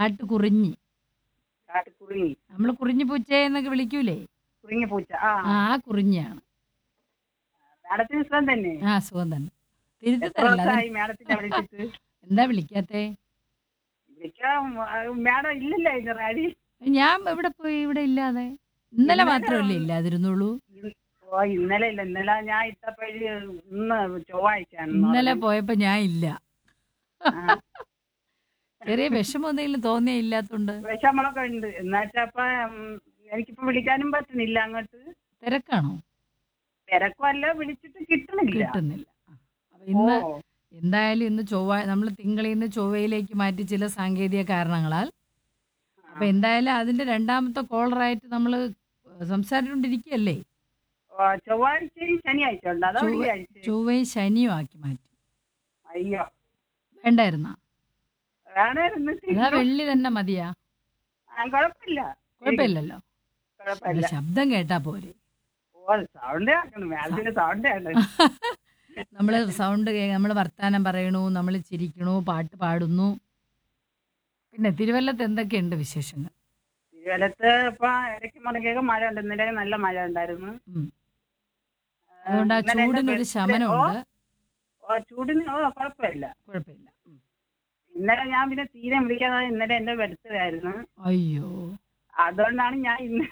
കാട്ടുകുറിഞ്ഞി കാട്ട് കുറുങ്ങി നമ്മൾ കുറിഞ്ഞി പൂച്ചയെ എന്നൊക്കെ വിളിക്കൂലേ കുറുങ്ങി പൂച്ച ആ ആ ആ കുറിഞ്ഞിയാണ് മാഡത്തിന് ഇഷ്ടം തന്നെ ആ സുഖം തന്നെ എത്ര തിരുത്തല്ല ദിവസമായി മാഡത്തിനെ വിളിച്ചിട്ട് എന്താ വിളിക്കാത്തേ വിളിക്കാം ആ, മാഡം ഇല്ലല്ലോ ഇതിന് റാഡി ഞാൻ ഇവിടെ പോയി ഇവിടെ ഇല്ലാതെ ഇന്നലെ മാത്രമല്ലേ ഇല്ലാതിരുന്നുള്ളൂ ഓ ഇന്നലെ ഇല്ല ഇന്നലെ ഞാൻ ഇട്ടപ്പോഴ് ഇന്ന് ചൊവ്വാഴ്ചയാണ് ഇന്നലെ പോയപ്പോ ഞാൻ ഇല്ല ആ, ചെറിയ വിഷമം എന്തെങ്കിലും തോന്നിയ ഇല്ലാത്തോണ്ട് വിഷമങ്ങളൊക്കെ ഉണ്ട് എന്നുവെച്ചപ്പോ എനിക്കിപ്പോ വിളിക്കാനും പറ്റുന്നില്ല അങ്ങോട്ട് തിരക്കാണോ തിരക്കുമല്ല വിളിച്ചിട്ട് കിട്ടണില്ല കിട്ടുന്നില്ല ആ. അപ്പൊ ഓ ഇന്ന് എന്തായാലും ഇന്ന് ചൊവ്വ നമ്മൾ തിങ്കളിൽ നിന്ന് ചൊവ്വയിലേക്ക് മാറ്റി ചില സാങ്കേതിക കാരണങ്ങളാൽ അപ്പൊ എന്തായാലും അതിന്റെ രണ്ടാമത്തെ കോളറായിട്ട് നമ്മൾ സംസാരിച്ചുകൊണ്ടിരിക്കുകയല്ലേ ഓ, ചൊവ്വാഴ്ചയും ശനിയാഴ്ച ഉണ്ട് അതോ ചൊവ്വ- വെള്ളിയാഴ്ച ചൊവ്വയും ശനിയും ആക്കി മാറ്റി അയ്യോ വേണ്ടായിരുന്ന വേണമായിരുന്നു അതാ വെള്ളി തന്നെ മതിയാ ആ, കുഴപ്പമില്ല കുഴപ്പമില്ലല്ലോ അല്ല, കുഴപ്പമില്ല ശബ്ദം കേട്ടാ പോരെ ഓ സൗണ്ട് ആക്കണം മാഡത്തിന്റെ സൗണ്ട് ആണ് നമ്മൾ സൗണ്ട് നമ്മൾ വർത്താനം പറയണു നമ്മൾ ചിരിക്കണു പാട്ട് പാടുന്നു പിന്നെ തിരുവല്ലത്ത് എന്തൊക്കെയുണ്ട് വിശേഷങ്ങൾ തിരുവല്ലത്ത് ഇപ്പൊ ഇടയ്ക്ക് മുടക്കൊക്കെ മഴ ഉണ്ട് ഇന്നലെ നല്ല മഴ ഉണ്ടായിരുന്നു ഉം. അതുകൊണ്ട് ആ ഇന്നലെ എന്റെ ചൂടിനൊരു birthday- ശമനമുണ്ട് ഓ ചൂടിന് ഓ കുഴപ്പമില്ല കുഴപ്പമില്ല ഉം. ഇന്നലെ ഞാൻ പിന്നെ തീരെ വിളിക്കാതെ ഇന്നലെ എന്റെ ബർത്ത്ഡേ ആയിരുന്നു അയ്യോ അതുകൊണ്ടാണ് ഞാൻ ഇന്ന്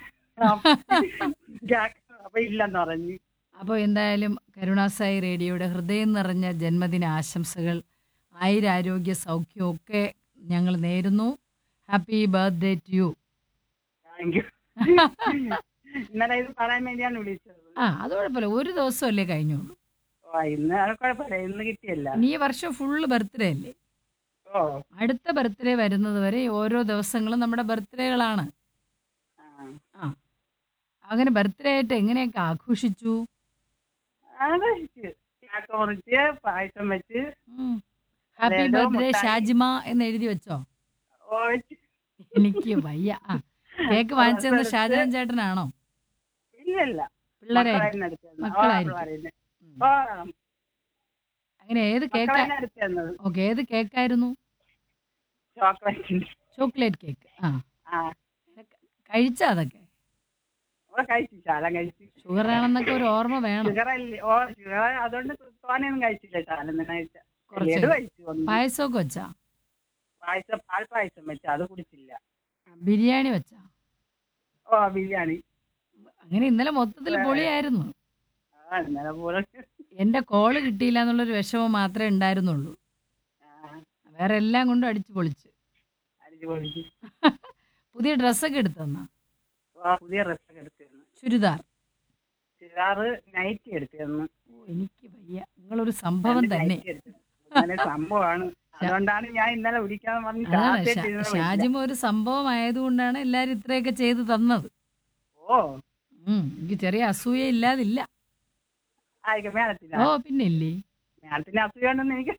അപ്പൊ ഇല്ലെന്ന് പറഞ്ഞു അപ്പോൾ എന്തായാലും കരുണാസായി റേഡിയോയുടെ ഹൃദയം നിറഞ്ഞ ജന്മദിന ആശംസകൾ ആയുരാരോഗ്യ സൗഖ്യം ഒക്കെ ഞങ്ങൾ നേരുന്നു happy birthday to you thank you ഇന്നലെ ഇത് പറയാൻ വേണ്ടിയാണ് വിളിച്ചത് ആ അത് കുഴപ്പമില്ല ഒരു ദിവസമല്ലേ കഴിഞ്ഞുള്ളൂ ഓ ഇന്ന് അത് കുഴപ്പമില്ല ഇന്ന് കിട്ടിയല്ല ഇനി ഈ വർഷം ഫുള്ള് ബർത്ത്ഡേ അല്ലേ ഓ അടുത്ത ബർത്ത്ഡേ വരുന്നത് വരെ ഓരോ ദിവസങ്ങളും നമ്മുടെ ബർത്ത്ഡേകളാണ് ആ. അങ്ങനെ ബർത്ത്ഡേ ആയിട്ട് എങ്ങനെയൊക്കെ ആഘോഷിച്ചു അത് കഴിച്ച് ചാക്ക മുറിച്ച് പായസം വെച്ച് ഹാപ്പി അതായത് ബർത്ത്ഡേ മുട്ടായി. ഷാജിമ എന്ന് എഴുതി വെച്ചോ ഓ വെച്ച് എനിക്ക് വയ്യ ആ കേക്ക് വാങ്ങിച്ചതെന്ന് ഷാജഹാൻ ചേട്ടനാണോ ഇല്ലല്ല പിള്ളേരെ മക്കളായിരുന്നു എടുത്തത്. മക്കളായിരിക്കും. ഓ, പറയുന്നെ. ഉം. ഓ, അങ്ങനെ ഏത് കേക്ക് മക്കളാണ് എടുത്തത്. ഓക്കെ ഏത് കേക്കായിരുന്നു ചോക്ലേറ്റിന്റെ ചോക്ലേറ്റ് കേക്ക് ആ ആ കഴിച്ച അതൊക്കെ ഓ കഴിച്ചു ശാലം കഴിച്ചു ഷുഗർ ആണെന്നൊക്കെ ഒരു ഓർമ്മ വേണം ഷുഗർ അല്ലേ ഓ ഷുഗർ അതുകൊണ്ട് തോനെയൊന്നും കഴിച്ചില്ല ശാലം തന്നെ കഴിച്ച കുറച്ച് ലഡു കഴിച്ചു ഒന്ന്. പായസമൊക്കെ വെച്ചാ പായസം പാൽ പായസം വെച്ചു അത് കുടിച്ചില്ല ബിരിയാണി വെച്ചാ ഓ ബിരിയാണി അങ്ങനെ ഇന്നലെ മൊത്തത്തിൽ പൊളിയായിരുന്നു ആ ഇന്നലെ പോലെ എന്റെ കോള് കിട്ടിയില്ല എന്നുള്ളൊരു വിഷമം മാത്രമേ ഉണ്ടായിരുന്നുള്ളൂ ആ, വേറെ എല്ലാം കൊണ്ടും അടിച്ചു പൊളിച്ച് അടിച്ചു പൊളിച്ചു പുതിയ ഡ്രസ്സൊക്കെ എടുത്തന്നാ ഓ പുതിയ ഡ്രസ്സൊക്കെ എടുത്തിരുന്നു ചുരിദാർ ചുരിദാറ് നൈറ്റി എടുത്തിരുന്നു ഓ എനിക്ക് വയ്യ നിങ്ങളൊരു സംഭവം രണ്ട് തന്നെ നൈറ്റി എടുത്തിരുന്നു. അങ്ങനെ സംഭവമാണ് അതുകൊണ്ടാണ് ഞാൻ ഇന്നലെ വിളിക്കാന്ന് പറഞ്ഞ് അതാണ് രാത്രി ഷാ- ഇരുന്ന് വിളിച്ചത്. ഷാജിമ ഒരു സംഭവം ആയതുകൊണ്ടാണ് എല്ലാരും ഇത്രയൊക്കെ ചെയ്ത് തന്നത് ഓ ഉം, എനിക്ക് ചെറിയ അസൂയ ഇല്ലാതില്ല ആയിക്കോ മേഡത്തിന ഓ പിന്നെ ഇല്ലേ മേഡത്തിന് അസുഖമുണ്ടെന്ന് എനിക്ക്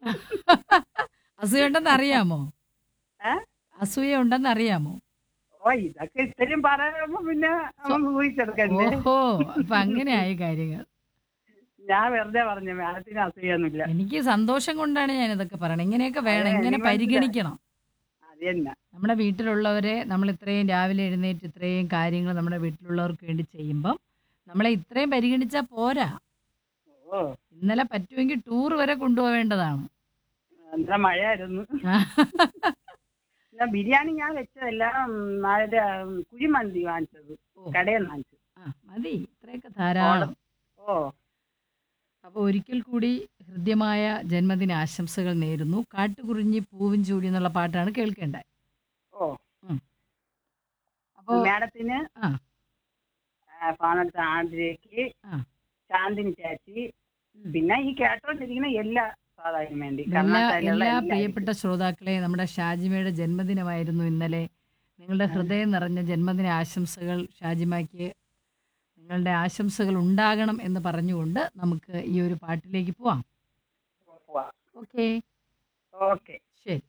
അസൂയ ഉണ്ടെന്ന് അറിയാമോ ഏ? അസൂയ ഉണ്ടെന്ന് അറിയാമോ ഓ ഇതൊക്കെ ഇത്രയും പറയുമ്പോ പിന്നെ നമുക്ക് ഊഹിച്ചെടുക്കണ്ടേ ഓഹോ അപ്പൊ അങ്ങനെയായി കാര്യങ്ങൾ ഞാൻ വെറുതെ പറഞ്ഞു മേഡത്തിന് അസുഖമൊന്നുമില്ല എനിക്ക് സന്തോഷം കൊണ്ടാണ് ഞാൻ ഇതൊക്കെ പറയണത് ഇങ്ങനെയൊക്കെ വേണം അതെ, ഇങ്ങനെ എനിക്ക് മനസ്സിലായി. പരിഗണിക്കണം അത് തന്നെ നമ്മുടെ വീട്ടിലുള്ളവരെ നമ്മൾ ഇത്രയും രാവിലെ എഴുന്നേറ്റ് ഇത്രയും കാര്യങ്ങൾ നമ്മുടെ വീട്ടിലുള്ളവർക്ക് വേണ്ടി ചെയ്യുമ്പം നമ്മളെ ഇത്രയും പരിഗണിച്ചാൽ പോരാ ഓ ഇന്നലെ പറ്റുമെങ്കിൽ ടൂർ വരെ കൊണ്ടുപോവേണ്ടതാണ് എന്താ മഴയായിരുന്നു പിന്നെ ബിരിയാണി ഞാൻ വെച്ചതല്ല ഉം, മറ്റേ ഉം, കുഴിമന്തി വാങ്ങിച്ചത് ഓ. കടയിൽ നിന്ന് വാങ്ങിച്ചത് ആ മതി ഇത്രയൊക്കെ ധാരാളം ഓ അപ്പോൾ ഒരിക്കൽ കൂടി ഹൃദ്യമായ ജന്മദിന ആശംസകൾ നേരുന്നു കാട്ടുകുറിഞ്ഞി പൂവും ചൂടി എന്നുള്ള പാട്ടാണ് കേൾക്കേണ്ടത് ഓ അപ്പോൾ മേഡത്തിന് ആ. പാനടുത്ത ആന്ധ്രയ്ക്ക് ആ. ശാന്തിനി ചേച്ചി ഉം. പിന്നെ ഈ കേട്ടോണ്ടിരിക്കുന്ന എല്ലാ സാധാരണ വേണ്ടി എല്ലാ കർണാടകയിലുള്ള എല്ലാ എല്ലാവർക്കും. പ്രിയപ്പെട്ട ശ്രോതാക്കളെ നമ്മുടെ ഷാജിമയുടെ ജന്മദിനമായിരുന്നു ഇന്നലെ നിങ്ങളുടെ ഹൃദയം നിറഞ്ഞ ജന്മദിന ആശംസകൾ ഷാജിമയ്ക്ക് നിങ്ങളുടെ ആശംസകൾ ഉണ്ടാകണം എന്ന് പറഞ്ഞുകൊണ്ട് നമുക്ക് ഈ ഒരു പാട്ടിലേക്ക് പോവാം പോവാം. ഓക്കെ ഓക്കെ ശരി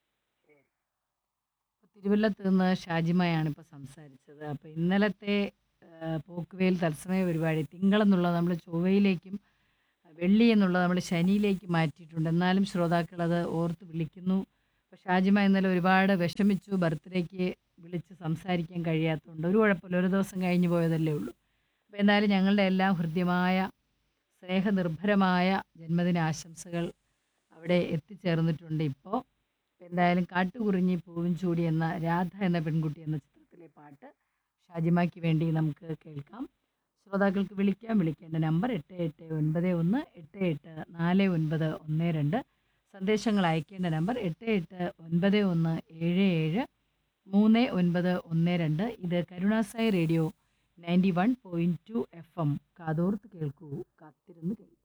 തിരുവല്ലത്ത് നിന്ന് ഷാജിമയാണ് ഇപ്പോൾ സംസാരിച്ചത് അപ്പോൾ ഇന്നലത്തെ ആ, പോക്കുവേൽ തത്സമയ പരിപാടി തിങ്കളെന്നുള്ളത് നമ്മൾ ചൊവ്വയിലേക്കും വെള്ളി എന്നുള്ളത് നമ്മൾ ശനിയിലേക്ക് മാറ്റിയിട്ടുണ്ട് എന്നാലും ശ്രോതാക്കൾ അത് ഓർത്ത് വിളിക്കുന്നു അപ്പോൾ ഷാജിമ ഇന്നലെ ഒരുപാട് വിഷമിച്ചു ബർത്ത്ഡേക്ക് വിളിച്ച് സംസാരിക്കാൻ കഴിയാത്തതുകൊണ്ട് ഒരു കുഴപ്പമില്ല ഒരു ദിവസം കഴിഞ്ഞ് പോയതല്ലേ ഉള്ളൂ അപ്പോൾ എന്തായാലും ഞങ്ങളുടെ എല്ലാം ഹൃദ്യമായ സ്നേഹനിർഭരമായ ജന്മദിന ആശംസകൾ അവിടെ എത്തിച്ചേർന്നിട്ടുണ്ട് ഇപ്പോൾ എന്തായാലും കാട്ടുകുറിഞ്ഞി പൂവും ചൂടി എന്ന രാധ എന്ന പെൺകുട്ടി എന്ന ചിത്രത്തിലെ പാട്ട് ഷാജിമയ്ക്ക് വേണ്ടി നമുക്ക് കേൾക്കാം ശ്രോതാക്കൾക്ക് വിളിക്കാം വിളിക്കേണ്ട നമ്പർ എട്ട് എട്ട് ഒൻപത് ഒന്ന് എട്ട് എട്ട് നാല് ഒൻപത് ഒന്ന് രണ്ട് സന്ദേശങ്ങൾ അയക്കേണ്ട നമ്പർ എട്ട് എട്ട് ഒൻപത് ഒന്ന് ഏഴ് ഏഴ് മൂന്ന് ഒൻപത് ഒന്ന് രണ്ട് ഇത് Karunasai radio ninety one point two F M കാതോർത്ത് കേൾക്കൂ കാത്തിരുന്ന് കേൾക്കൂ